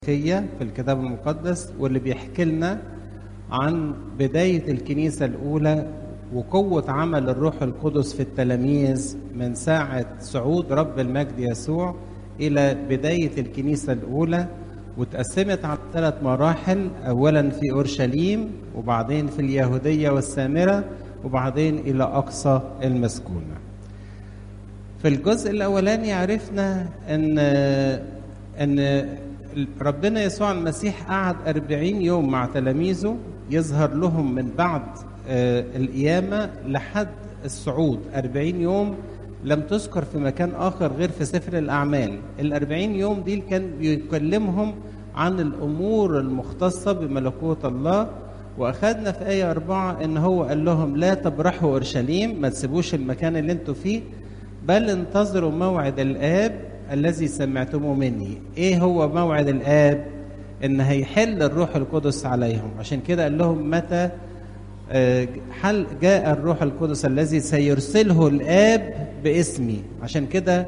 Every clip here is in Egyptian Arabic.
فيا في الكتاب المقدس واللي بيحكي لنا عن بداية الكنيسة الأولى وقوة عمل الروح القدس في التلاميذ من ساعة صعود رب المجد يسوع إلى بداية الكنيسة الأولى وتقسمت على ثلاث مراحل أولا في أورشليم وبعدين في اليهودية والسامرة وبعدين إلى أقصى المسكونة في الجزء الأولاني عرفنا أن أن ربنا يسوع المسيح قعد أربعين يوم مع تلاميذه يظهر لهم من بعد القيامة لحد الصعود أربعين يوم لم تذكر في مكان آخر غير في سفر الأعمال الأربعين يوم دي كان بيكلمهم عن الأمور المختصة بملكوت الله وأخذنا في آية أربعة إن هو قال لهم لا تبرحوا أورشليم ما تسيبوش المكان اللي انتوا فيه بل انتظروا موعد الآب الذي سمعتموه مني ايه هو موعد الاب ان هيحل الروح القدس عليهم عشان كده قال لهم متى حل جاء الروح القدس الذي سيرسله الاب باسمي عشان كده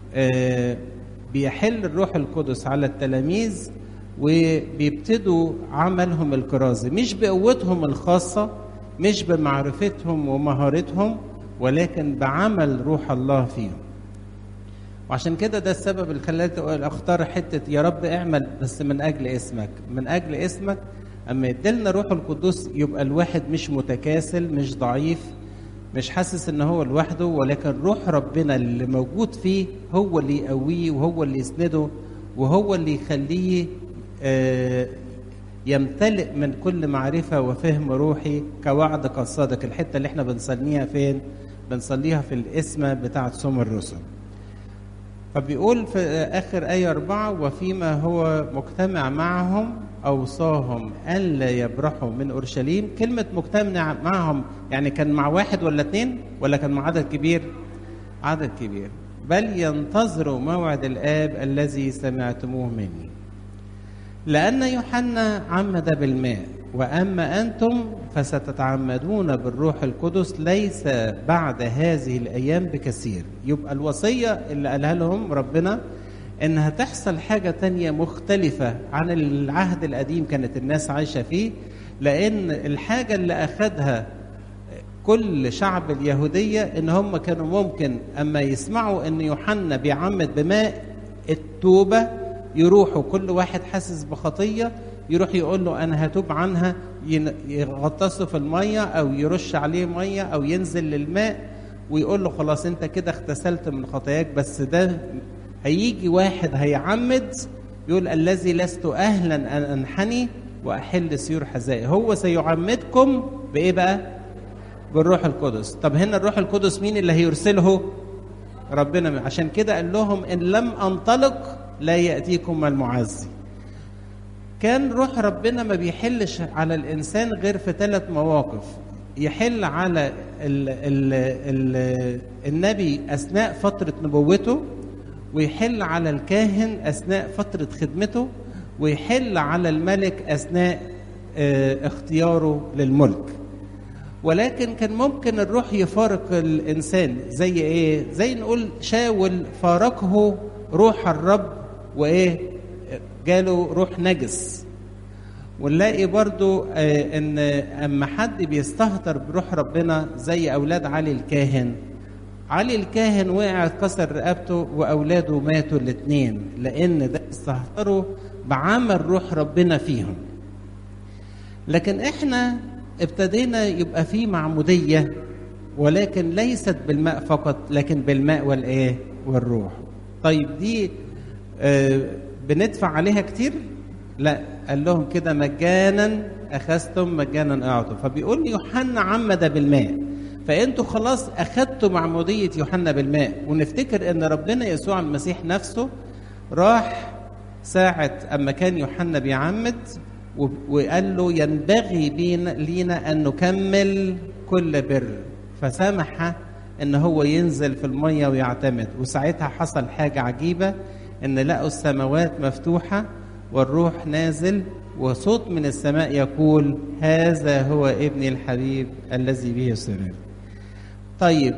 بيحل الروح القدس على التلاميذ وبيبتدوا عملهم الكرازي مش بقوتهم الخاصه مش بمعرفتهم ومهارتهم ولكن بعمل روح الله فيهم وعشان كده ده السبب اللي خلاني اختار حته يا رب اعمل بس من اجل اسمك من اجل اسمك اما يدلنا روح القدس يبقى الواحد مش متكاسل مش ضعيف مش حاسس ان هو لوحده ولكن روح ربنا اللي موجود فيه هو اللي يقويه وهو اللي يسنده وهو اللي يخليه يمتلئ من كل معرفة وفهم روحي كوعدك الصادق الحتة اللي احنا بنصليها فين بنصليها في الاسم بتاعة سم الرسل فبيقول في آخر آية أربعة وفيما هو مجتمع معهم أوصاهم ألا يبرحوا من أورشليم كلمة مجتمع معهم يعني كان مع واحد ولا اتنين ولا كان مع عدد كبير عدد كبير بل ينتظروا موعد الآب الذي سمعتموه مني لأن يوحنا عمد بالماء وأما أنتم فستتعمدون بالروح القدس ليس بعد هذه الأيام بكثير يبقى الوصية اللي قالها لهم ربنا إن هتحصل حاجة تانية مختلفة عن العهد القديم كانت الناس عايشة فيه لأن الحاجة اللي أخدها كل شعب اليهودية إن هم كانوا ممكن أما يسمعوا إن يوحنا بيعمد بماء التوبة يروحوا كل واحد حاسس بخطية يروح يقول له انا هتوب عنها يغطسه في الميه او يرش عليه ميه او ينزل للماء ويقول له خلاص انت كده اغتسلت من خطاياك بس ده هيجي واحد هيعمد يقول الذي لست اهلا ان انحني واحل سيور حذائي هو سيعمدكم بايه بقى بالروح القدس طب هنا الروح القدس مين اللي هيرسله ربنا عشان كده قال لهم ان لم انطلق لا ياتيكم المعزي كان روح ربنا ما بيحلش على الانسان غير في ثلاث مواقف يحل على ال ال ال النبي اثناء فتره نبوته ويحل على الكاهن اثناء فتره خدمته ويحل على الملك اثناء اه اختياره للملك ولكن كان ممكن الروح يفارق الانسان زي ايه زي نقول شاول فارقه روح الرب وايه جاله روح نجس ونلاقي برضو آه ان اما حد بيستهتر بروح ربنا زي اولاد علي الكاهن علي الكاهن وقع اتكسر رقبته واولاده ماتوا الاثنين لان ده استهتروا بعمل روح ربنا فيهم لكن احنا ابتدينا يبقى في معموديه ولكن ليست بالماء فقط لكن بالماء والايه والروح طيب دي آه بندفع عليها كتير لا قال لهم كده مجانا اخذتم مجانا اعطوا فبيقول يوحنا عمد بالماء فانتوا خلاص اخذتوا معموديه يوحنا بالماء ونفتكر ان ربنا يسوع المسيح نفسه راح ساعه اما كان يوحنا بيعمد وقال له ينبغي بينا لينا ان نكمل كل بر فسمح ان هو ينزل في الميه ويعتمد وساعتها حصل حاجه عجيبه ان لقوا السماوات مفتوحه والروح نازل وصوت من السماء يقول هذا هو ابني الحبيب الذي به سرر طيب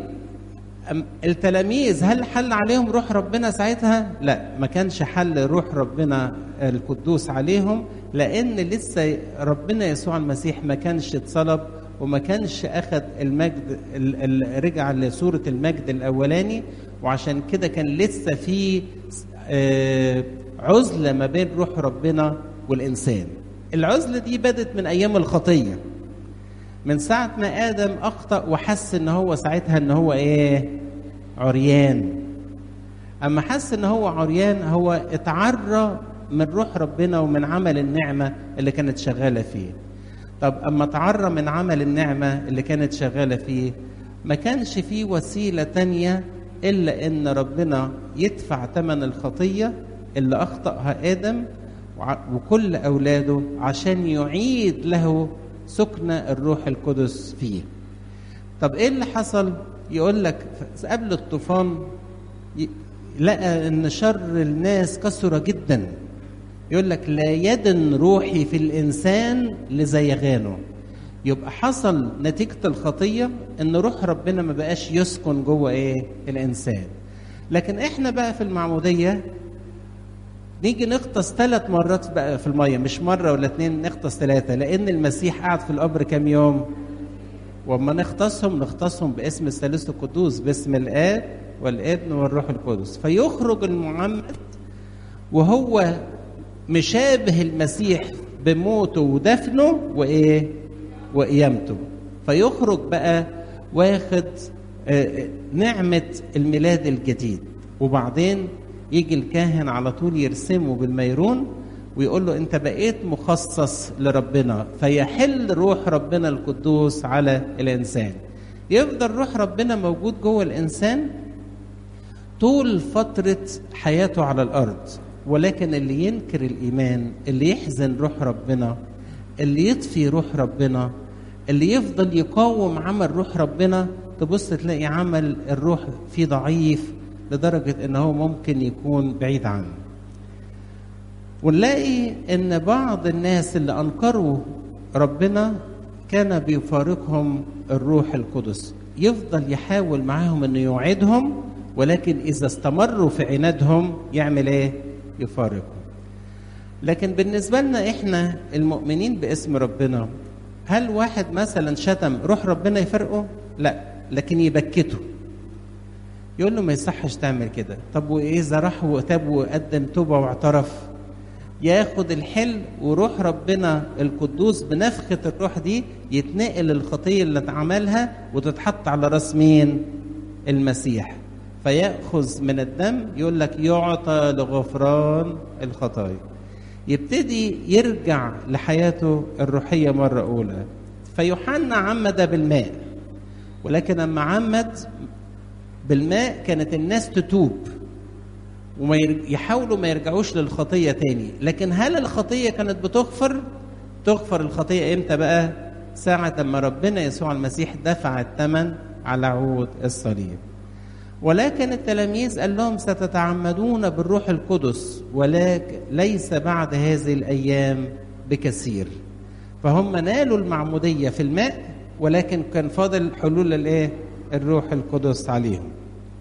التلاميذ هل حل عليهم روح ربنا ساعتها لا ما كانش حل روح ربنا القدوس عليهم لان لسه ربنا يسوع المسيح ما كانش اتصلب وما كانش اخذ المجد ال- ال- رجع لصوره المجد الاولاني وعشان كده كان لسه في آه، عزله ما بين روح ربنا والانسان العزله دي بدت من ايام الخطيه من ساعه ما ادم اخطا وحس ان هو ساعتها ان هو ايه عريان اما حس ان هو عريان هو اتعرى من روح ربنا ومن عمل النعمه اللي كانت شغاله فيه طب اما اتعرى من عمل النعمه اللي كانت شغاله فيه ما كانش فيه وسيله تانية الا ان ربنا يدفع ثمن الخطيه اللي اخطاها ادم وع- وكل اولاده عشان يعيد له سكن الروح القدس فيه طب ايه اللي حصل يقول لك قبل الطوفان ي- لقى ان شر الناس كثر جدا يقول لك لا يدن روحي في الانسان لزيغانه يبقى حصل نتيجه الخطيه ان روح ربنا ما بقاش يسكن جوه ايه الانسان لكن احنا بقى في المعموديه نيجي نغطس ثلاث مرات بقى في الميه مش مره ولا اتنين نغطس ثلاثه لان المسيح قعد في القبر كام يوم واما نختصهم نختصهم باسم الثالوث القدوس باسم الاب والابن والروح القدس فيخرج المعمد وهو مشابه المسيح بموته ودفنه وايه وقيامته فيخرج بقى واخد آه، نعمة الميلاد الجديد وبعدين يجي الكاهن على طول يرسمه بالميرون ويقول له انت بقيت مخصص لربنا فيحل روح ربنا القدوس على الانسان يفضل روح ربنا موجود جوه الانسان طول فترة حياته على الأرض ولكن اللي ينكر الإيمان اللي يحزن روح ربنا اللي يطفي روح ربنا اللي يفضل يقاوم عمل روح ربنا تبص تلاقي عمل الروح فيه ضعيف لدرجة ان هو ممكن يكون بعيد عنه ونلاقي ان بعض الناس اللي انكروا ربنا كان بيفارقهم الروح القدس يفضل يحاول معاهم انه يوعدهم ولكن اذا استمروا في عنادهم يعمل ايه يفارقهم لكن بالنسبه لنا احنا المؤمنين باسم ربنا هل واحد مثلا شتم روح ربنا يفرقه لا لكن يبكته يقول له ما يصحش تعمل كده طب واذا راح وتاب وقدم توبه واعترف ياخد الحل وروح ربنا القدوس بنفخة الروح دي يتنقل الخطية اللي اتعملها وتتحط على راس مين؟ المسيح فيأخذ من الدم يقول لك يعطى لغفران الخطايا يبتدي يرجع لحياته الروحية مرة أولى فيوحنا عمد بالماء ولكن لما عمد بالماء كانت الناس تتوب وما يحاولوا ما يرجعوش للخطية تاني لكن هل الخطية كانت بتغفر تغفر الخطية امتى بقى ساعة ما ربنا يسوع المسيح دفع الثمن على عود الصليب ولكن التلاميذ قال لهم ستتعمدون بالروح القدس ولكن ليس بعد هذه الأيام بكثير فهم نالوا المعمودية في الماء ولكن كان فاضل حلول الايه الروح القدس عليهم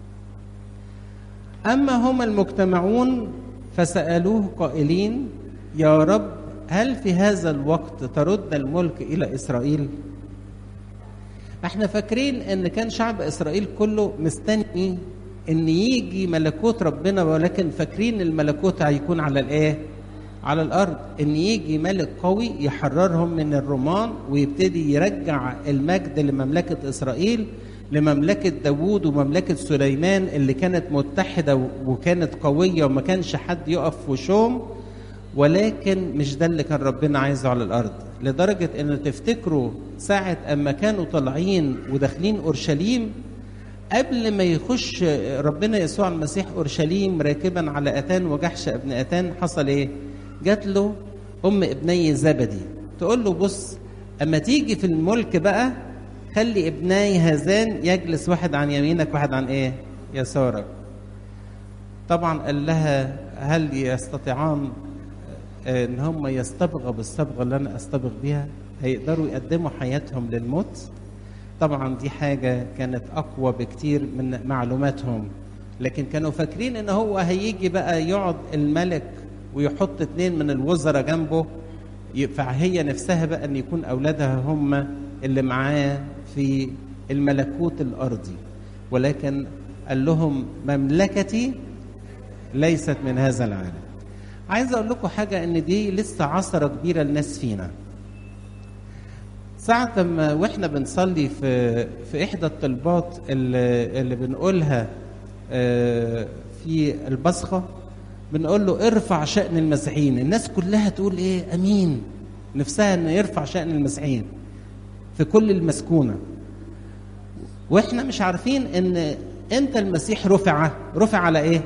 أما هم المجتمعون فسألوه قائلين يا رب هل في هذا الوقت ترد الملك إلى إسرائيل؟ احنا فاكرين ان كان شعب اسرائيل كله مستني ان يجي ملكوت ربنا ولكن فاكرين الملكوت هيكون على الايه على الارض ان يجي ملك قوي يحررهم من الرومان ويبتدي يرجع المجد لمملكه اسرائيل لمملكه داوود ومملكه سليمان اللي كانت متحده وكانت قويه وما كانش حد يقف في وشهم ولكن مش ده اللي كان ربنا عايزه على الارض لدرجه ان تفتكروا ساعه اما كانوا طالعين وداخلين اورشليم قبل ما يخش ربنا يسوع المسيح اورشليم راكبا على اتان وجحش ابن اتان حصل ايه؟ جات له ام ابني زبدي تقول له بص اما تيجي في الملك بقى خلي ابناي هذان يجلس واحد عن يمينك واحد عن ايه؟ يسارك. طبعا قال لها هل يستطيعان ان هم يستبغوا بالصبغه اللي انا استبغ بيها هيقدروا يقدموا حياتهم للموت طبعا دي حاجه كانت اقوى بكتير من معلوماتهم لكن كانوا فاكرين ان هو هيجي بقى يقعد الملك ويحط اتنين من الوزراء جنبه فهي نفسها بقى ان يكون اولادها هم اللي معاه في الملكوت الارضي ولكن قال لهم مملكتي ليست من هذا العالم عايز اقول لكم حاجه ان دي لسه عثره كبيره للناس فينا ساعة ما واحنا بنصلي في في احدى الطلبات اللي, اللي بنقولها في البصخه بنقول له ارفع شأن المسيحيين الناس كلها تقول ايه امين نفسها ان يرفع شأن المسيحيين في كل المسكونه واحنا مش عارفين ان انت المسيح رفع رفع على ايه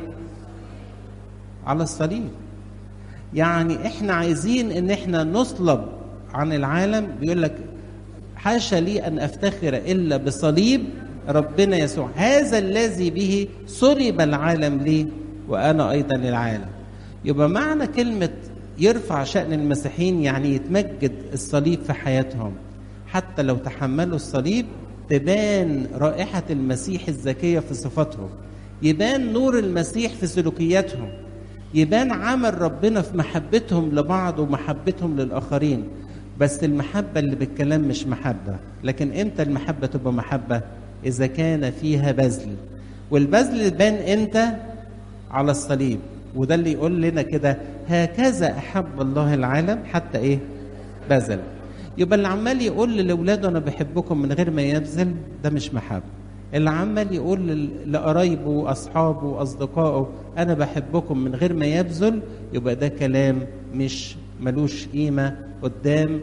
على الصليب يعني احنا عايزين ان احنا نصلب عن العالم بيقول لك حاشا لي ان افتخر الا بصليب ربنا يسوع هذا الذي به صلب العالم لي وانا ايضا للعالم يبقى معنى كلمه يرفع شان المسيحيين يعني يتمجد الصليب في حياتهم حتى لو تحملوا الصليب تبان رائحه المسيح الزكيه في صفاتهم يبان نور المسيح في سلوكياتهم يبان عمل ربنا في محبتهم لبعض ومحبتهم للاخرين بس المحبه اللي بالكلام مش محبه لكن امتى المحبه تبقى محبه اذا كان فيها بذل والبذل بان امتى على الصليب وده اللي يقول لنا كده هكذا احب الله العالم حتى ايه بذل يبقى اللي عمال يقول لاولاده انا بحبكم من غير ما يبذل ده مش محبه اللي عمال يقول لقرايبه واصحابه واصدقائه انا بحبكم من غير ما يبذل يبقى ده كلام مش ملوش قيمه قدام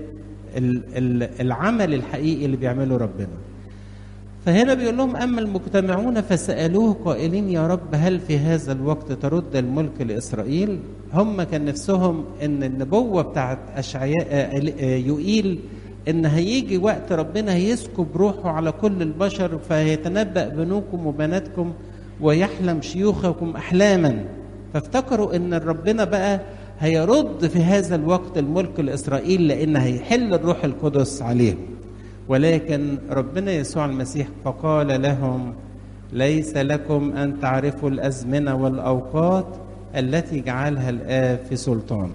العمل الحقيقي اللي بيعمله ربنا فهنا بيقول لهم اما المجتمعون فسالوه قائلين يا رب هل في هذا الوقت ترد الملك لاسرائيل هم كان نفسهم ان النبوه بتاعت اشعياء يوئيل ان هيجي وقت ربنا هيسكب روحه على كل البشر فهيتنبأ بنوكم وبناتكم ويحلم شيوخكم احلاما فافتكروا ان ربنا بقى هيرد في هذا الوقت الملك لاسرائيل لان هيحل الروح القدس عليهم ولكن ربنا يسوع المسيح فقال لهم ليس لكم ان تعرفوا الازمنه والاوقات التي جعلها الاب في سلطان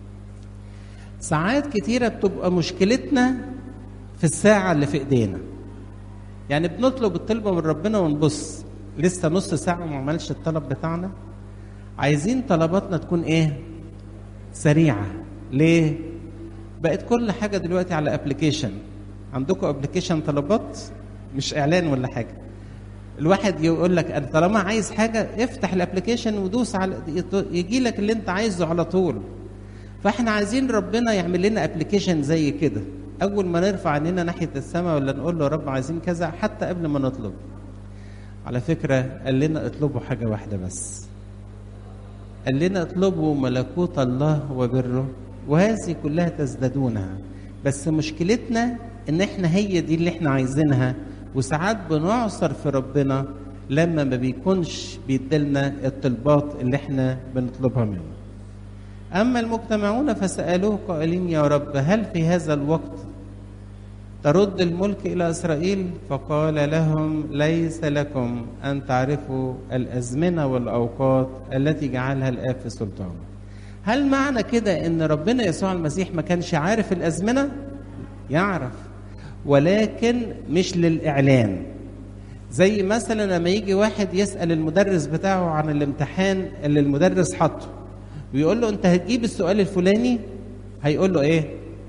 ساعات كتيره بتبقى مشكلتنا في الساعه اللي في ايدينا يعني بنطلب الطلبه من ربنا ونبص لسه نص ساعه وما عملش الطلب بتاعنا عايزين طلباتنا تكون ايه سريعه ليه بقت كل حاجه دلوقتي على ابلكيشن عندكم ابلكيشن طلبات مش اعلان ولا حاجه الواحد يقول لك انا طالما عايز حاجه افتح الابلكيشن ودوس على يجي لك اللي انت عايزه على طول فاحنا عايزين ربنا يعمل لنا ابلكيشن زي كده اول ما نرفع عينينا ناحيه السماء ولا نقول له يا رب عايزين كذا حتى قبل ما نطلب على فكره قال لنا اطلبوا حاجه واحده بس قال لنا اطلبوا ملكوت الله وبره وهذه كلها تزدادونها بس مشكلتنا ان احنا هي دي اللي احنا عايزينها وساعات بنعصر في ربنا لما ما بيكونش بيدلنا الطلبات اللي احنا بنطلبها منه اما المجتمعون فسالوه قائلين يا رب هل في هذا الوقت ترد الملك الى اسرائيل فقال لهم ليس لكم ان تعرفوا الازمنه والاوقات التي جعلها الاب في سلطانه هل معنى كده ان ربنا يسوع المسيح ما كانش عارف الازمنه يعرف ولكن مش للاعلان زي مثلا لما يجي واحد يسال المدرس بتاعه عن الامتحان اللي المدرس حاطه ويقول له انت هتجيب السؤال الفلاني هيقول له ايه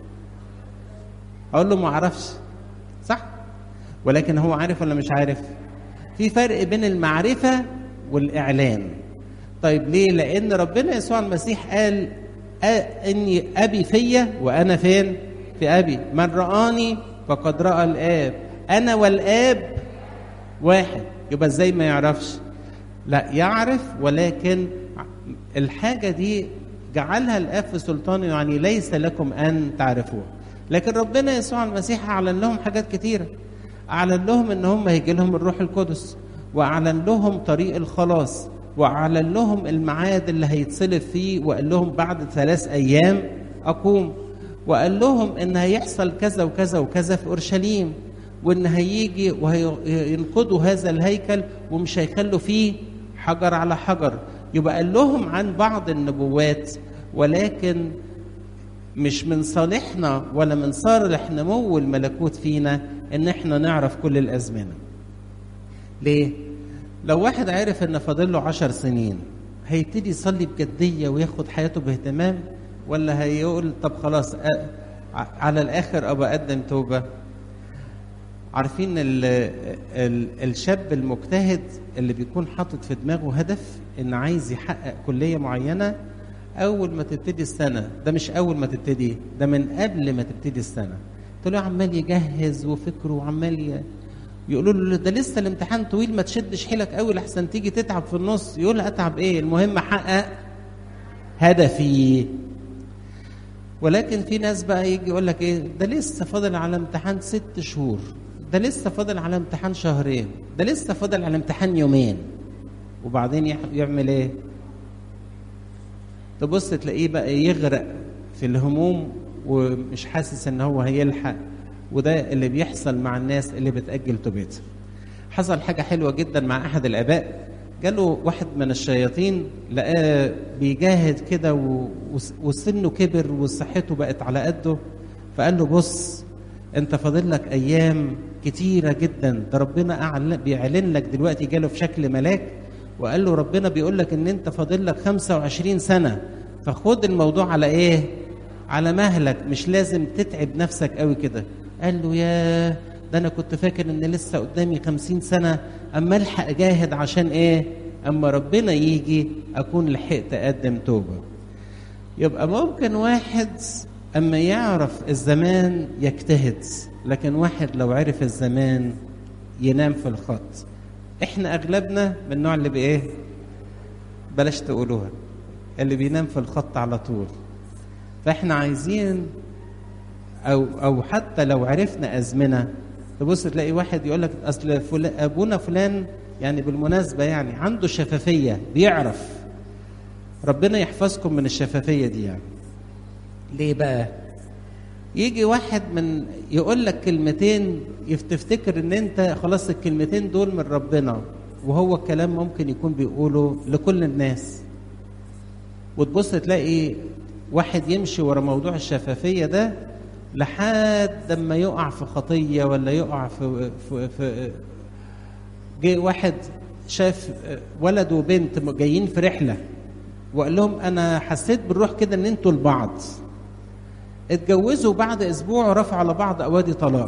اقول له ما اعرفش صح ولكن هو عارف ولا مش عارف في فرق بين المعرفه والاعلان طيب ليه لان ربنا يسوع المسيح قال اني ابي فيا وانا فين في ابي من رآني فقد رأى الاب انا والاب واحد يبقى ازاي ما يعرفش لا يعرف ولكن الحاجه دي جعلها الاب في سلطانه يعني ليس لكم ان تعرفوها لكن ربنا يسوع المسيح اعلن لهم حاجات كتيره اعلن لهم ان هم هيجي لهم الروح القدس واعلن لهم طريق الخلاص واعلن لهم الميعاد اللي هيتصلب فيه وقال لهم بعد ثلاث ايام اقوم وقال لهم ان هيحصل كذا وكذا وكذا في اورشليم وان هيجي وهينقضوا هذا الهيكل ومش هيخلوا فيه حجر على حجر يبقى قال لهم عن بعض النبوات ولكن مش من صالحنا ولا من صالح نمو الملكوت فينا ان احنا نعرف كل الازمنه ليه لو واحد عرف ان فاضل له عشر سنين هيبتدي يصلي بجديه وياخد حياته باهتمام ولا هيقول طب خلاص على الاخر ابقى اقدم توبه عارفين ال ال الشاب المجتهد اللي بيكون حاطط في دماغه هدف ان عايز يحقق كليه معينه اول ما تبتدي السنه ده مش اول ما تبتدي ده من قبل ما تبتدي السنه تلاقيه عمال يجهز وفكره وعمال يقولوا له ده لسه الامتحان طويل ما تشدش حيلك قوي لحسن تيجي تتعب في النص يقول اتعب ايه المهم احقق هدفي ولكن في ناس بقى يجي يقول لك ايه ده لسه فاضل على امتحان ست شهور ده لسه فاضل على امتحان شهرين ده لسه فاضل على امتحان يومين وبعدين يعمل ايه تبص تلاقيه بقى يغرق في الهموم ومش حاسس ان هو هيلحق وده اللي بيحصل مع الناس اللي بتأجل توبتها حصل حاجة حلوة جدا مع أحد الآباء جاله واحد من الشياطين لقاه بيجاهد كده وسنه كبر وصحته بقت على قده فقال له بص انت فاضل لك ايام كتيره جدا ده ربنا أعلن بيعلن لك دلوقتي جاله في شكل ملاك وقال له ربنا بيقول لك ان انت فاضل لك 25 سنه فخد الموضوع على ايه على مهلك مش لازم تتعب نفسك قوي كده قال له يا ده انا كنت فاكر ان لسه قدامي خمسين سنه اما الحق اجاهد عشان ايه اما ربنا يجي اكون لحقت اقدم توبه يبقى ممكن واحد اما يعرف الزمان يجتهد لكن واحد لو عرف الزمان ينام في الخط احنا اغلبنا من النوع اللي بايه بلاش تقولوها اللي بينام في الخط على طول فاحنا عايزين او او حتى لو عرفنا ازمنه تبص تلاقي واحد يقول لك اصل فلان ابونا فلان يعني بالمناسبه يعني عنده شفافيه بيعرف ربنا يحفظكم من الشفافيه دي يعني ليه بقى يجي واحد من يقول لك كلمتين تفتكر ان انت خلاص الكلمتين دول من ربنا وهو الكلام ممكن يكون بيقوله لكل الناس وتبص تلاقي واحد يمشي ورا موضوع الشفافيه ده لحد ما يقع في خطيه ولا يقع في في, في جه واحد شاف ولد وبنت جايين في رحله وقال لهم انا حسيت بالروح كده ان انتوا لبعض اتجوزوا بعد اسبوع ورفعوا على بعض اواادي طلاق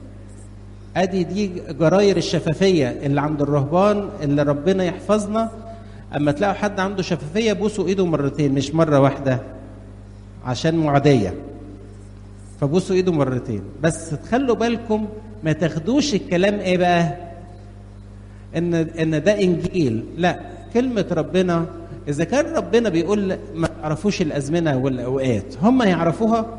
ادي دي جراير الشفافيه اللي عند الرهبان اللي ربنا يحفظنا اما تلاقوا حد عنده شفافيه بوسوا ايده مرتين مش مره واحده عشان معديه فبوسوا ايده مرتين بس تخلوا بالكم ما تاخدوش الكلام ايه بقى ان ان ده انجيل لا كلمه ربنا اذا كان ربنا بيقول ما تعرفوش الازمنه والاوقات هم يعرفوها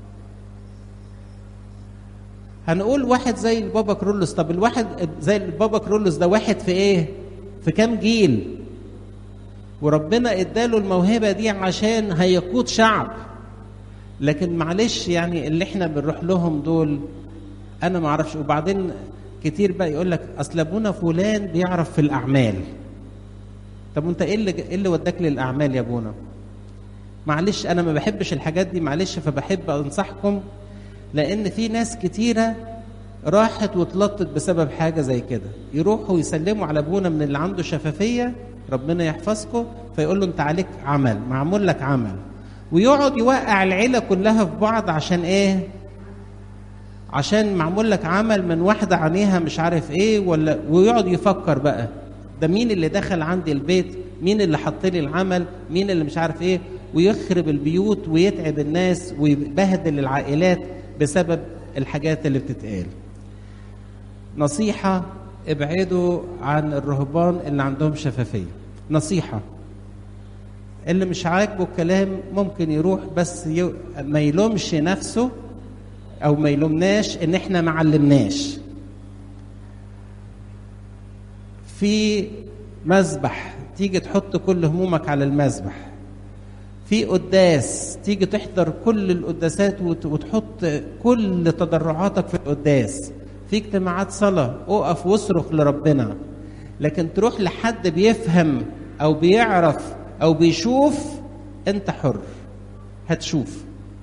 هنقول واحد زي البابا كرولوس طب الواحد زي البابا كرولوس ده واحد في ايه في كام جيل وربنا اداله الموهبه دي عشان هيقود شعب لكن معلش يعني اللي احنا بنروح لهم دول انا ما اعرفش وبعدين كتير بقى يقول لك اصل ابونا فلان بيعرف في الاعمال طب وانت ايه اللي ايه اللي وداك للاعمال يا ابونا معلش انا ما بحبش الحاجات دي معلش فبحب انصحكم لان في ناس كتيره راحت واتلطت بسبب حاجه زي كده يروحوا يسلموا على ابونا من اللي عنده شفافيه ربنا يحفظكم فيقول له انت عليك عمل معمول لك عمل ويقعد يوقع العيله كلها في بعض عشان ايه عشان معمول لك عمل من واحده عينيها مش عارف ايه ولا ويقعد يفكر بقى ده مين اللي دخل عندي البيت مين اللي حط لي العمل مين اللي مش عارف ايه ويخرب البيوت ويتعب الناس ويبهدل العائلات بسبب الحاجات اللي بتتقال نصيحة ابعدوا عن الرهبان اللي عندهم شفافية نصيحة اللي مش عاجبه الكلام ممكن يروح بس ي... ما يلومش نفسه او ما يلومناش ان احنا ما علمناش في مذبح تيجي تحط كل همومك على المذبح في قداس تيجي تحضر كل القداسات وتحط كل تضرعاتك في القداس في اجتماعات صلاة اقف واصرخ لربنا لكن تروح لحد بيفهم او بيعرف او بيشوف انت حر هتشوف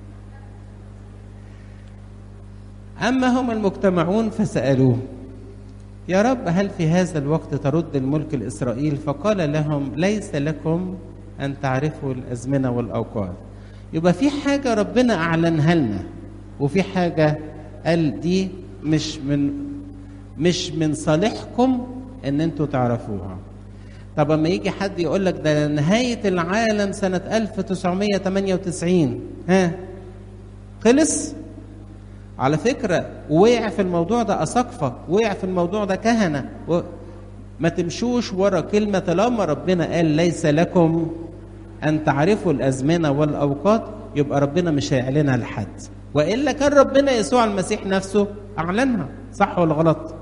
أما هم المجتمعون فسألوه يا رب هل في هذا الوقت ترد الملك لإسرائيل فقال لهم ليس لكم أن تعرفوا الأزمنة والأوقات يبقى في حاجة ربنا أعلنها لنا وفي حاجة قال دي مش من مش من صالحكم ان انتوا تعرفوها طب اما يجي حد يقول لك ده نهاية العالم سنة 1998 ها خلص على فكرة وقع في الموضوع ده أساقفة وقع في الموضوع ده كهنة و... ما تمشوش ورا كلمة طالما ربنا قال ليس لكم أن تعرفوا الأزمنة والأوقات يبقى ربنا مش هيعلنها لحد وإلا كان ربنا يسوع المسيح نفسه أعلنها صح ولا غلط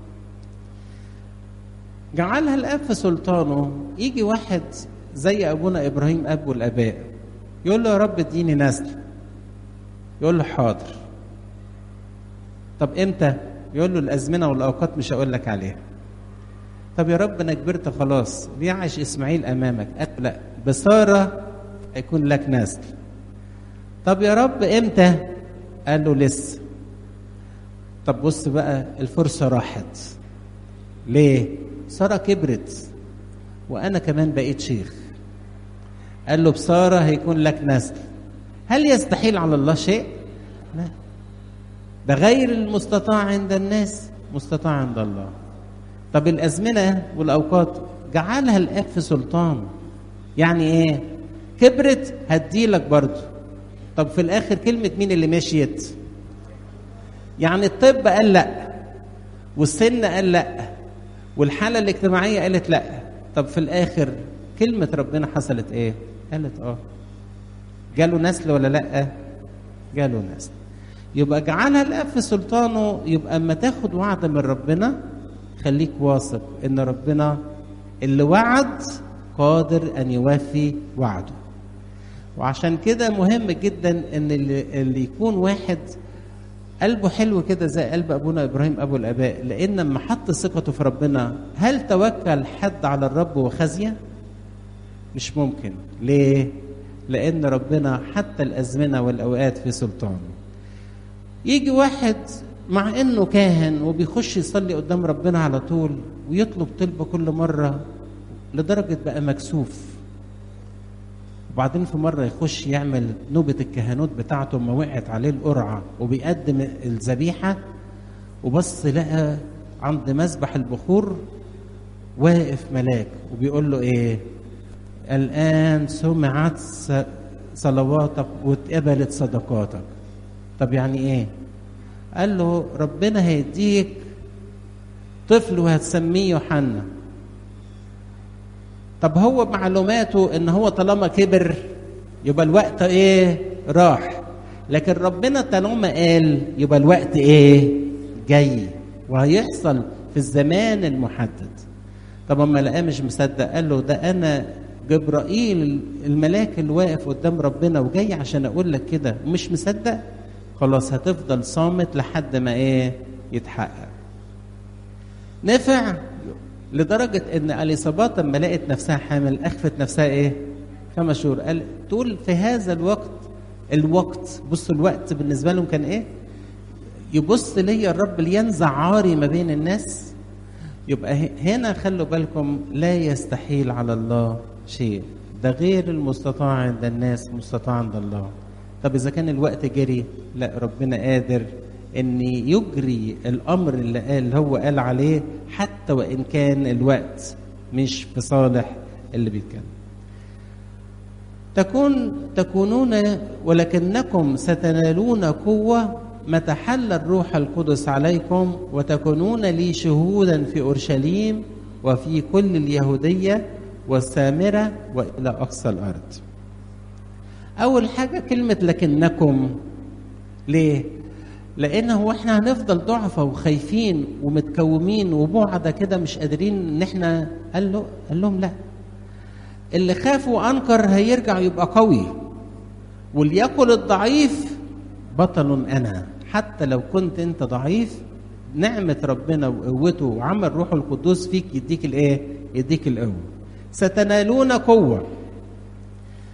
جعلها الاب في سلطانه يجي واحد زي ابونا ابراهيم ابو الاباء يقول له يا رب اديني نسل يقول له حاضر طب امتى يقول له الازمنه والاوقات مش هقول لك عليها طب يا رب انا كبرت خلاص بيعش اسماعيل امامك قال لا بساره هيكون لك نسل طب يا رب امتى قال له لسه طب بص بقى الفرصه راحت ليه سارة كبرت وأنا كمان بقيت شيخ قال له بسارة هيكون لك نسل هل يستحيل على الله شيء؟ لا ده غير المستطاع عند الناس مستطاع عند الله طب الأزمنة والأوقات جعلها الآب في سلطان يعني إيه؟ كبرت هديلك برضه طب في الآخر كلمة مين اللي مشيت؟ يعني الطب قال لأ والسن قال لأ والحاله الاجتماعيه قالت لا طب في الاخر كلمه ربنا حصلت ايه قالت اه جاله نسل ولا لا جاله نسل يبقى جعلها الاب في سلطانه يبقى اما تاخد وعد من ربنا خليك واثق ان ربنا اللي وعد قادر ان يوفي وعده وعشان كده مهم جدا ان اللي, اللي يكون واحد قلبه حلو كده زي قلب ابونا ابراهيم ابو الاباء لان لما حط ثقته في ربنا هل توكل حد على الرب وخزيه مش ممكن ليه لان ربنا حتى الازمنه والاوقات في سلطانه يجي واحد مع انه كاهن وبيخش يصلي قدام ربنا على طول ويطلب طلبه كل مره لدرجه بقى مكسوف وبعدين في مرة يخش يعمل نوبة الكهنوت بتاعته ما وقعت عليه القرعة وبيقدم الذبيحة وبص لقى عند مسبح البخور واقف ملاك وبيقول له ايه الآن سمعت صلواتك واتقبلت صدقاتك طب يعني ايه قال له ربنا هيديك طفل وهتسميه يوحنا طب هو معلوماته ان هو طالما كبر يبقى الوقت ايه راح لكن ربنا طالما قال يبقى الوقت ايه جاي وهيحصل في الزمان المحدد طب اما لقاه مش مصدق قال له ده انا جبرائيل الملاك اللي واقف قدام ربنا وجاي عشان اقول لك كده ومش مصدق خلاص هتفضل صامت لحد ما ايه يتحقق نفع لدرجة إن أليصابات لما لقت نفسها حامل أخفت نفسها إيه؟ خمس شهور قال تقول في هذا الوقت الوقت بصوا الوقت بالنسبة لهم كان إيه؟ يبص لي الرب لينزع عاري ما بين الناس يبقى هنا خلوا بالكم لا يستحيل على الله شيء ده غير المستطاع عند الناس مستطاع عند الله طب إذا كان الوقت جري لا ربنا قادر ان يجري الامر اللي قال هو قال عليه حتى وان كان الوقت مش في صالح اللي بيتكلم تكون تكونون ولكنكم ستنالون قوة متى حل الروح القدس عليكم وتكونون لي شهودا في أورشليم وفي كل اليهودية والسامرة وإلى أقصى الأرض أول حاجة كلمة لكنكم ليه؟ لان هو احنا هنفضل ضعفة وخايفين ومتكومين وبعدة كده مش قادرين ان احنا قال له قال لهم لا اللي خاف وانكر هيرجع يبقى قوي وليقل الضعيف بطل انا حتى لو كنت انت ضعيف نعمة ربنا وقوته وعمل روحه القدوس فيك يديك الايه؟ يديك القوة. ستنالون قوة.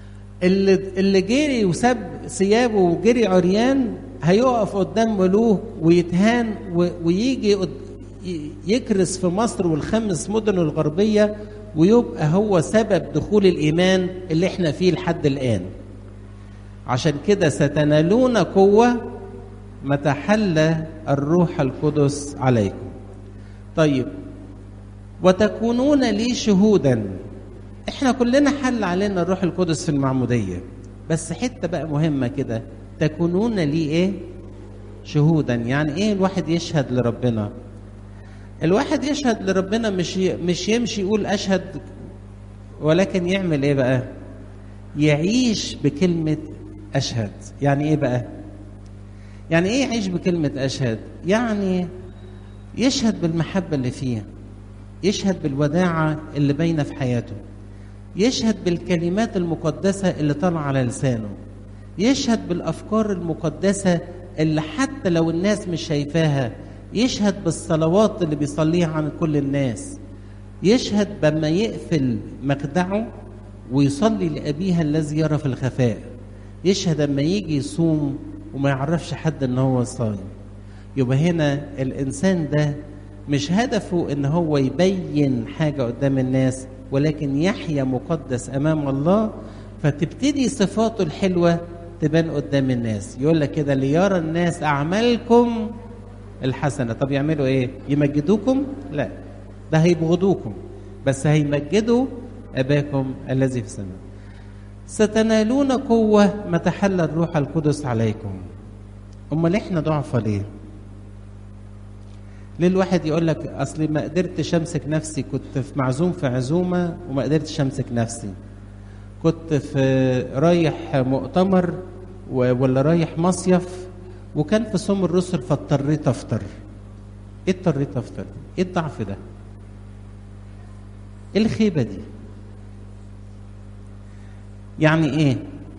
اللي اللي جري وساب ثيابه وجري عريان هيقف قدام ملوك ويتهان ويجي يكرس في مصر والخمس مدن الغربيه ويبقى هو سبب دخول الايمان اللي احنا فيه لحد الان عشان كده ستنالون قوه متى حل الروح القدس عليكم طيب وتكونون لي شهودا احنا كلنا حل علينا الروح القدس في المعموديه بس حته بقى مهمه كده تكونون لي ايه شهودا يعني ايه الواحد يشهد لربنا الواحد يشهد لربنا مش مش يمشي يقول اشهد ولكن يعمل ايه بقى يعيش بكلمه اشهد يعني ايه بقى يعني ايه يعيش بكلمه اشهد يعني يشهد بالمحبه اللي فيها يشهد بالوداعه اللي باينه في حياته يشهد بالكلمات المقدسه اللي طالعه على لسانه يشهد بالافكار المقدسه اللي حتى لو الناس مش شايفاها يشهد بالصلوات اللي بيصليها عن كل الناس يشهد بما يقفل مخدعه ويصلي لأبيها الذي يرى في الخفاء يشهد لما يجي يصوم وما يعرفش حد ان هو صايم يبقى هنا الانسان ده مش هدفه ان هو يبين حاجه قدام الناس ولكن يحيا مقدس امام الله فتبتدي صفاته الحلوه تبان قدام الناس يقول لك كده ليرى الناس اعمالكم الحسنه طب يعملوا ايه يمجدوكم لا ده هيبغضوكم بس هيمجدوا اباكم الذي في السماء ستنالون قوه متى حل الروح القدس عليكم امال احنا ضعفة ليه ليه الواحد يقول لك اصلي ما قدرتش امسك نفسي كنت في معزوم في عزومه وما قدرتش امسك نفسي كنت في رايح مؤتمر ولا رايح مصيف وكان في صوم الرسل فاضطريت افطر ايه اضطريت افطر ايه الضعف ده ايه الخيبه دي يعني ايه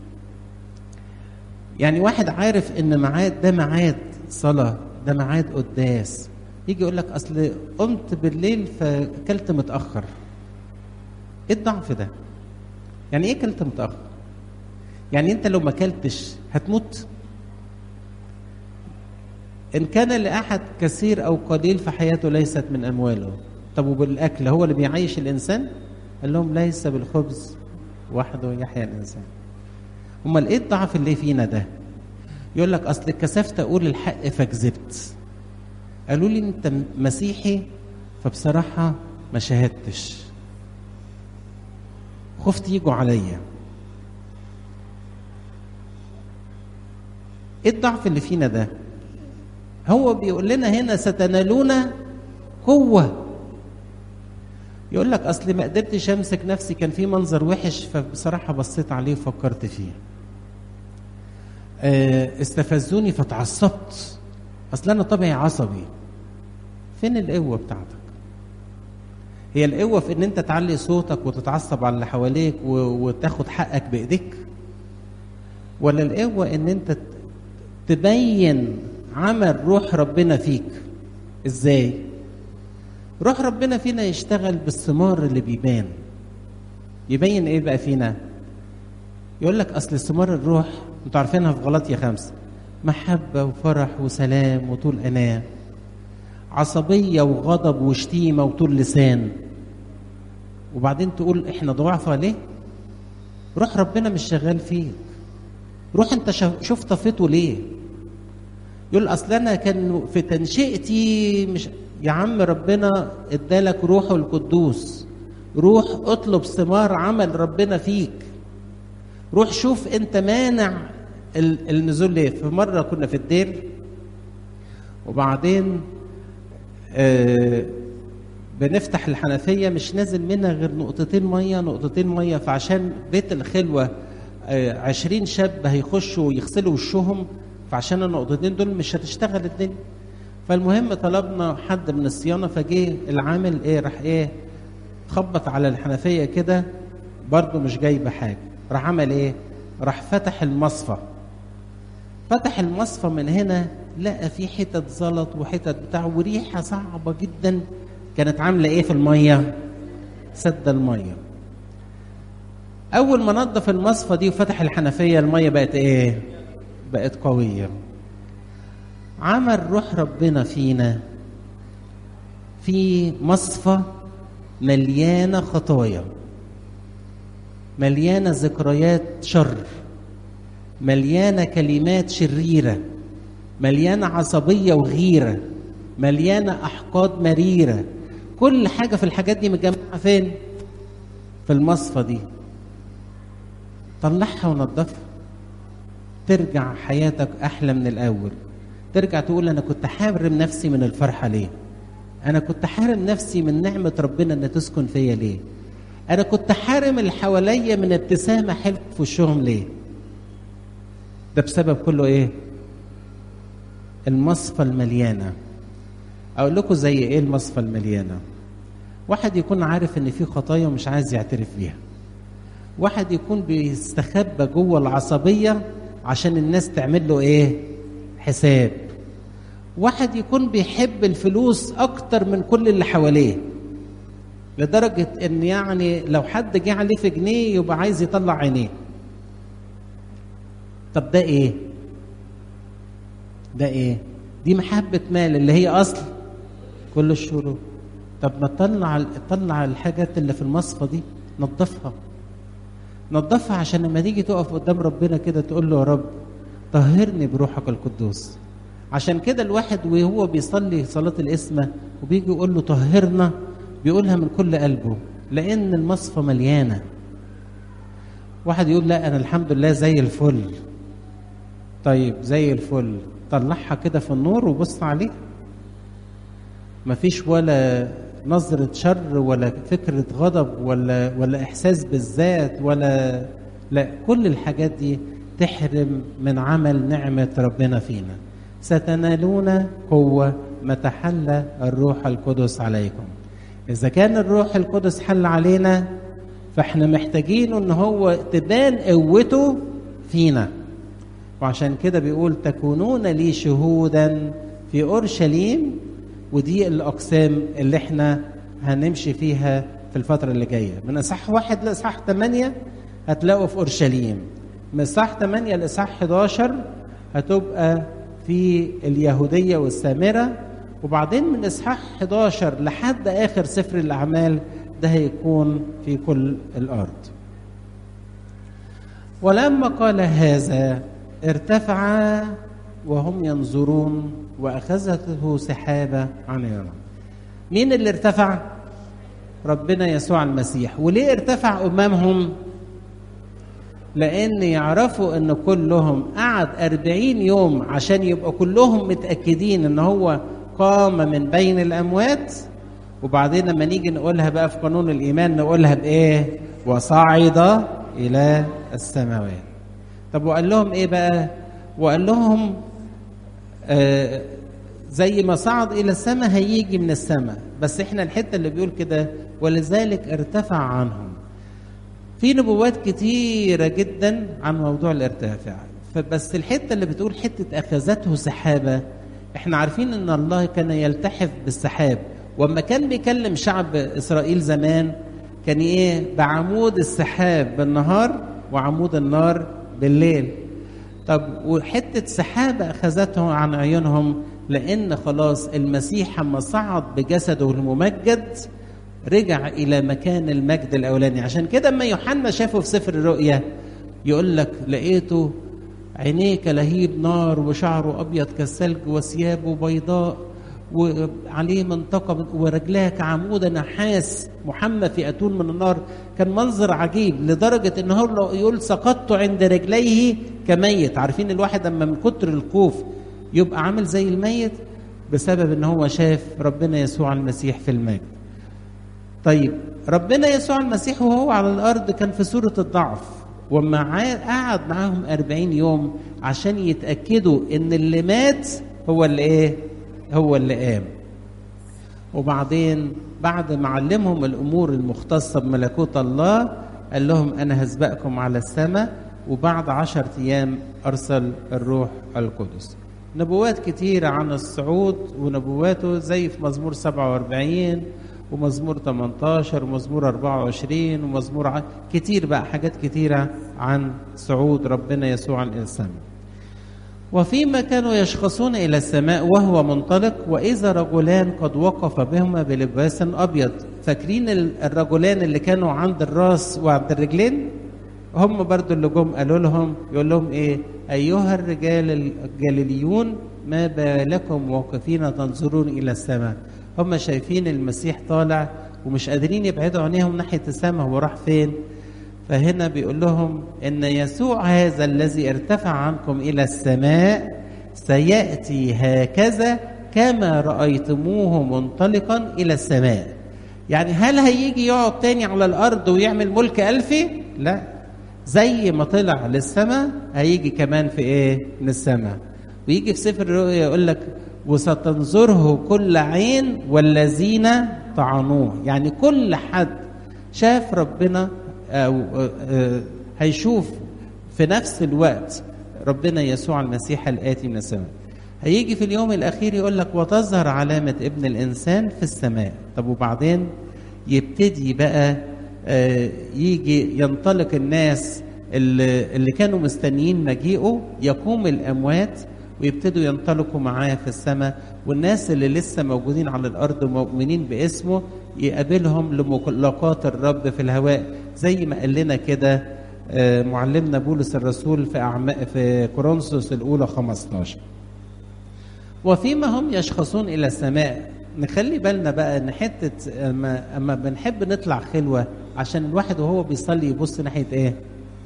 يعني واحد عارف ان ميعاد ده ميعاد صلاه ده ميعاد قداس يجي يقول لك اصل قمت بالليل فاكلت متاخر ايه الضعف ده يعني ايه كلت متاخر يعني انت لو ما اكلتش هتموت ان كان لاحد كثير او قليل في حياته ليست من امواله طب وبالاكل هو اللي بيعيش الانسان قال لهم ليس بالخبز وحده يحيا الانسان امال ايه الضعف اللي فينا ده يقول لك اصل اتكسفت اقول الحق فكذبت قالوا لي انت مسيحي فبصراحه ما شهدتش خفت يجوا عليا ايه الضعف اللي فينا ده هو بيقول لنا هنا ستنالون قوه يقول لك اصل ما قدرتش امسك نفسي كان في منظر وحش فبصراحه بصيت عليه وفكرت فيه استفزوني فتعصبت اصل انا طبعي عصبي فين القوه بتاعتك هي القوه في ان انت تعلي صوتك وتتعصب على اللي حواليك و... وتاخد حقك بايديك ولا القوه ان انت تبين عمل روح ربنا فيك ازاي روح ربنا فينا يشتغل بالثمار اللي بيبان يبين ايه بقى فينا يقول لك اصل ثمار الروح انتوا عارفينها في غلطية خمسة محبة وفرح وسلام وطول أناة عصبية وغضب وشتيمة وطول لسان وبعدين تقول احنا ضعفة ليه روح ربنا مش شغال فيك روح انت شوف طفيته ليه يقول اصل انا كان في تنشئتي مش يا عم ربنا ادالك روحه القدوس روح اطلب ثمار عمل ربنا فيك روح شوف انت مانع النزول ليه في مره كنا في الدير وبعدين آه بنفتح الحنفيه مش نازل منها غير نقطتين ميه نقطتين ميه فعشان بيت الخلوه آه عشرين شاب هيخشوا ويغسلوا وشهم فعشان النقطتين دول مش هتشتغل الدنيا فالمهم طلبنا حد من الصيانه فجه العامل ايه راح ايه خبط على الحنفيه كده برضه مش جايبه حاجه راح عمل ايه راح فتح المصفى فتح المصفى من هنا لقى في حتت زلط وحتت بتاع وريحه صعبه جدا كانت عامله ايه في الميه سد الميه اول ما نظف المصفى دي وفتح الحنفيه الميه بقت ايه بقت قويه عمل روح ربنا فينا في مصفى مليانه خطايا مليانه ذكريات شر مليانه كلمات شريره مليانه عصبيه وغيره مليانه احقاد مريره كل حاجه في الحاجات دي متجمعه فين في المصفى دي طلعها ونضفها ترجع حياتك احلى من الاول ترجع تقول انا كنت حارم نفسي من الفرحه ليه انا كنت حارم نفسي من نعمه ربنا ان تسكن فيا ليه انا كنت حارم اللي حواليا من ابتسامه حلوه في وشهم ليه ده بسبب كله ايه المصفى المليانه اقول لكم زي ايه المصفى المليانه واحد يكون عارف ان في خطايا ومش عايز يعترف بيها واحد يكون بيستخبى جوه العصبيه عشان الناس تعمل له ايه حساب واحد يكون بيحب الفلوس اكتر من كل اللي حواليه لدرجة ان يعني لو حد جه عليه في جنيه يبقى عايز يطلع عينيه طب ده ايه ده ايه دي محبة مال اللي هي اصل كل الشرور طب ما تطلع طلع الحاجات اللي في المصفى دي نظفها نظفها عشان لما تيجي تقف قدام ربنا كده تقول له يا رب طهرني بروحك القدوس عشان كده الواحد وهو بيصلي صلاة الإسمة وبيجي يقول له طهرنا بيقولها من كل قلبه لأن المصفى مليانة واحد يقول لا أنا الحمد لله زي الفل طيب زي الفل طلعها كده في النور وبص عليه مفيش ولا نظرة شر ولا فكرة غضب ولا ولا إحساس بالذات ولا لا كل الحاجات دي تحرم من عمل نعمة ربنا فينا ستنالون قوة متى حل الروح القدس عليكم إذا كان الروح القدس حل علينا فإحنا محتاجين إن هو تبان قوته فينا وعشان كده بيقول تكونون لي شهودا في أورشليم ودي الأقسام اللي إحنا هنمشي فيها في الفترة اللي جاية من إصحاح واحد لإصحاح ثمانية هتلاقوا في أورشليم من إصحاح 8 لإصحاح 11 هتبقى في اليهودية والسامرة وبعدين من إصحاح 11 لحد آخر سفر الأعمال ده هيكون في كل الأرض ولما قال هذا ارتفع وهم ينظرون وأخذته سحابة عن يرى مين اللي ارتفع؟ ربنا يسوع المسيح وليه ارتفع أمامهم؟ لأن يعرفوا أن كلهم قعد أربعين يوم عشان يبقوا كلهم متأكدين أن هو قام من بين الأموات وبعدين لما نيجي نقولها بقى في قانون الإيمان نقولها بإيه؟ وصعد إلى السماوات طب وقال لهم إيه بقى؟ وقال لهم آه زي ما صعد إلى السماء هيجي من السماء بس إحنا الحتة اللي بيقول كده ولذلك ارتفع عنهم في نبوات كتيرة جدا عن موضوع الارتفاع فبس الحتة اللي بتقول حتة أخذته سحابة احنا عارفين ان الله كان يلتحف بالسحاب وما كان بيكلم شعب إسرائيل زمان كان ايه بعمود السحاب بالنهار وعمود النار بالليل طب وحتة سحابة أخذته عن عيونهم لأن خلاص المسيح لما صعد بجسده الممجد رجع الى مكان المجد الاولاني عشان كده اما يوحنا شافه في سفر الرؤيا يقول لك لقيته عينيه كلهيب نار وشعره ابيض كالثلج وثيابه بيضاء وعليه منطقة ورجلاه كعمود نحاس محمى في أتون من النار كان منظر عجيب لدرجة إن هو يقول سقطت عند رجليه كميت عارفين الواحد أما من كتر الخوف يبقى عامل زي الميت بسبب إن هو شاف ربنا يسوع المسيح في المجد طيب ربنا يسوع المسيح وهو على الأرض كان في صورة الضعف وما قعد معاهم أربعين يوم عشان يتأكدوا إن اللي مات هو اللي إيه هو اللي قام وبعدين بعد ما علمهم الأمور المختصة بملكوت الله قال لهم أنا هسبقكم على السماء وبعد عشر أيام أرسل الروح القدس نبوات كتيرة عن الصعود ونبواته زي في مزمور 47 ومزمور 18 ومزمور 24 ومزمور ع... كتير بقى حاجات كتيرة عن صعود ربنا يسوع إلى السماء وفيما كانوا يشخصون إلى السماء وهو منطلق وإذا رجلان قد وقف بهما بلباس أبيض فاكرين الرجلان اللي كانوا عند الراس وعند الرجلين هم برضو اللي جم قالوا لهم يقول لهم ايه ايها الرجال الجليليون ما بالكم واقفين تنظرون الى السماء هم شايفين المسيح طالع ومش قادرين يبعدوا عينيهم ناحيه السماء هو راح فين فهنا بيقول لهم ان يسوع هذا الذي ارتفع عنكم الى السماء سياتي هكذا كما رايتموه منطلقا الى السماء يعني هل هيجي يقعد تاني على الارض ويعمل ملك الفي لا زي ما طلع للسماء هيجي كمان في ايه للسماء ويجي في سفر الرؤيا يقول لك وستنظره كل عين والذين طعنوه يعني كل حد شاف ربنا أو هيشوف في نفس الوقت ربنا يسوع المسيح الآتي من السماء هيجي في اليوم الأخير يقول لك وتظهر علامة ابن الإنسان في السماء طب وبعدين يبتدي بقى يجي ينطلق الناس اللي, اللي كانوا مستنيين مجيئه يقوم الأموات ويبتدوا ينطلقوا معاه في السماء والناس اللي لسه موجودين على الأرض ومؤمنين باسمه يقابلهم لملاقات الرب في الهواء زي ما قال لنا كده معلمنا بولس الرسول في أعماء في كورنثوس الأولى 15 وفيما هم يشخصون إلى السماء نخلي بالنا بقى ان حته اما اما بنحب نطلع خلوه عشان الواحد وهو بيصلي يبص ناحيه ايه؟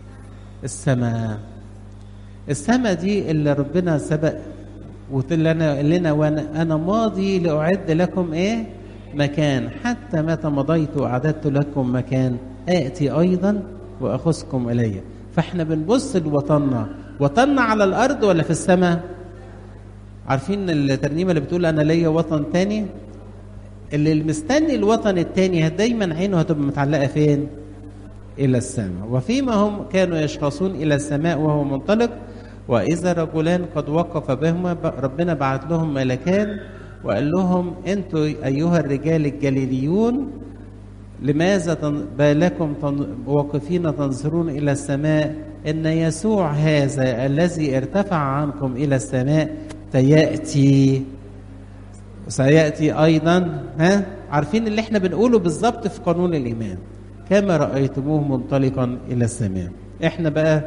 السماء. السماء دي اللي ربنا سبق وقال لنا لنا وانا انا ماضي لاعد لكم ايه؟ مكان حتى متى مضيت واعددت لكم مكان اتي ايضا واخذكم الي. فاحنا بنبص لوطننا، وطننا على الارض ولا في السماء؟ عارفين الترنيمه اللي بتقول انا ليا وطن تاني اللي مستني الوطن التاني دايما عينه هتبقى متعلقه فين الى السماء وفيما هم كانوا يشخصون الى السماء وهو منطلق واذا رجلان قد وقف بهما ربنا بعت لهم ملكان وقال لهم انتوا ايها الرجال الجليليون لماذا بالكم واقفين تنظرون الى السماء ان يسوع هذا الذي ارتفع عنكم الى السماء سياتي سياتي ايضا ها عارفين اللي احنا بنقوله بالظبط في قانون الايمان كما رايتموه منطلقا الى السماء احنا بقى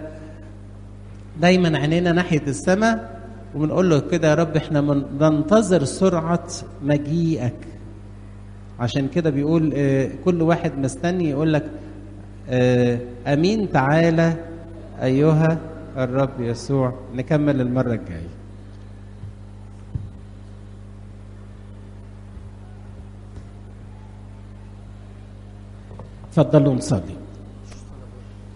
دايما عينينا ناحيه السماء وبنقول له كده يا رب احنا ننتظر سرعه مجيئك عشان كده بيقول اه كل واحد مستني يقول لك اه امين تعالى ايها الرب يسوع نكمل المره الجايه تفضلوا نصلي